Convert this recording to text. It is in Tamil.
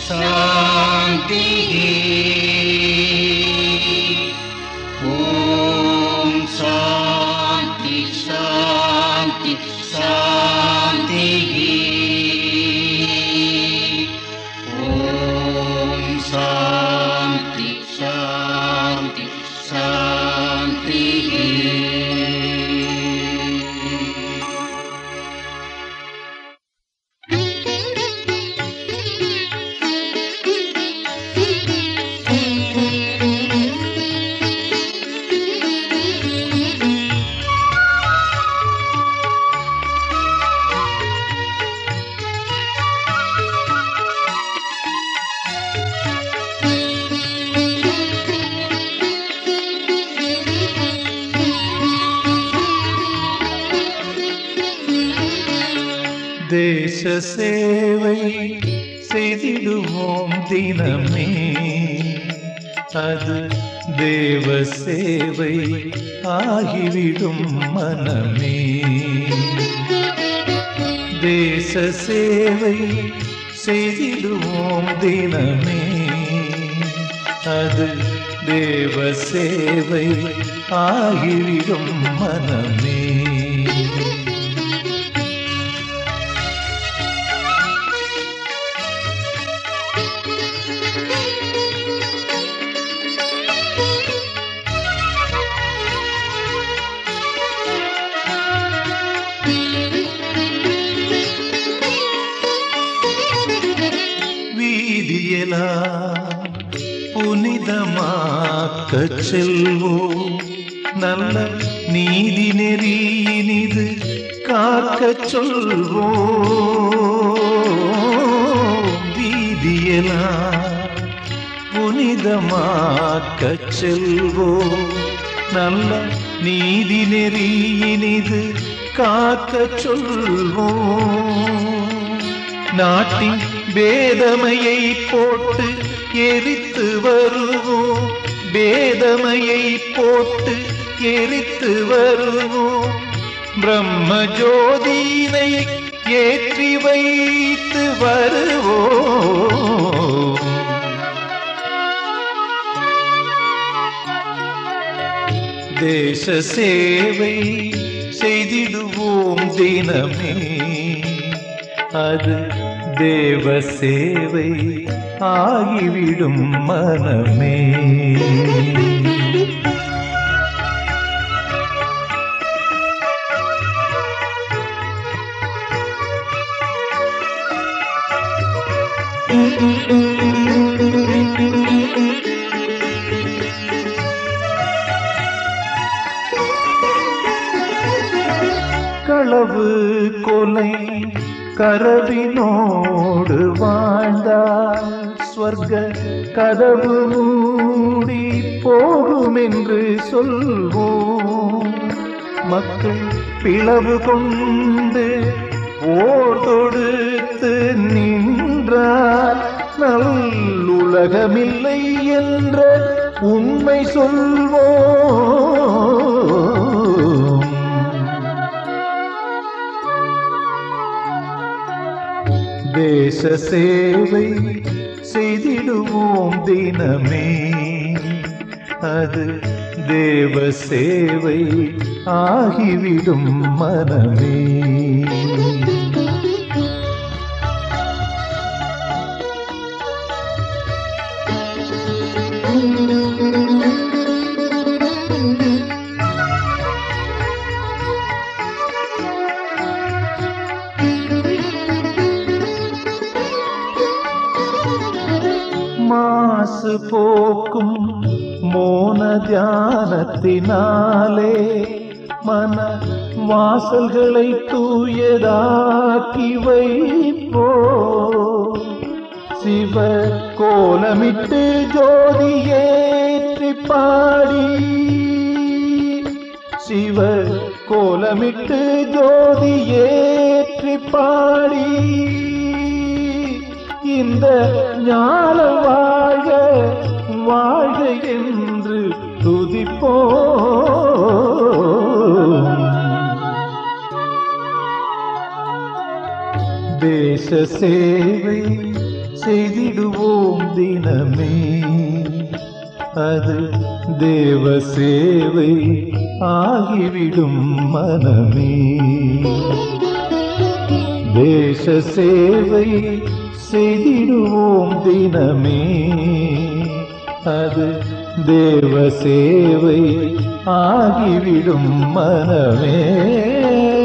ॐ शान्ति शान्ति शान्तिः ॐ शान्ति शान्ति शान्तिः தேச சேவை செய்திடுவோம் தினமே அது தேவ சேவை ஆகிவிடும் மனமே தேச சேவை செய்திடுவோம் தினமே அது தேவ சேவை ஆகிவிடும் மனமே வீதியெல்லாம் புனிதமாக்கச் செல்வோம் நல்ல நீதி நெறியினிது காக்கச் சொல்வோம் வீதியெல்லாம் புனிதமாக்கச் செல்வோம் நல்ல நீதி நெறியினிது காக்கச் சொல்வோம் நாட்டின் பேதமையை போட்டு எரித்து வருவோம் பேதமையை போட்டு எரித்து வருவோம் பிரம்ம ஜோதினை ஏற்றி வைத்து வருவோம் தேச சேவை செய்திடுவோம் தினமே அது தேவ சேவை ஆகிவிடும் மனமே களவு கொலை கரவினோடு வாழ்ந்தால் ஸ்வர்க கதவு மூடி போகும் என்று சொல்வோம் மக்கள் பிளவு கொண்டு போர் தொடுத்து நின்றார் நல்லுலகமில்லை என்ற உண்மை சொல்வோம் தேச சேவை செய்திடுவோம் தினமே அது தேவ சேவை ஆகிவிடும் மனமே மாசு போக்கும் மோன தியானத்தினாலே மன வாசல்களை தூயதாக்கி வைப்போ சிவ கோலமிட்டு ஜோதி ஏற்றி பாடி சிவ கோலமிட்டு ஜோதி ஏற்றி பாடி இந்த ஞான வாழ்க வாழ்க என்று துதிப்போம் தேச சேவை செய்திடுவோம் தினமே அது தேவ சேவை ஆகிவிடும் மனமே தேச சேவை செய்திடுவோம் தினமே அது தேவ சேவை ஆகிவிடும் மனமே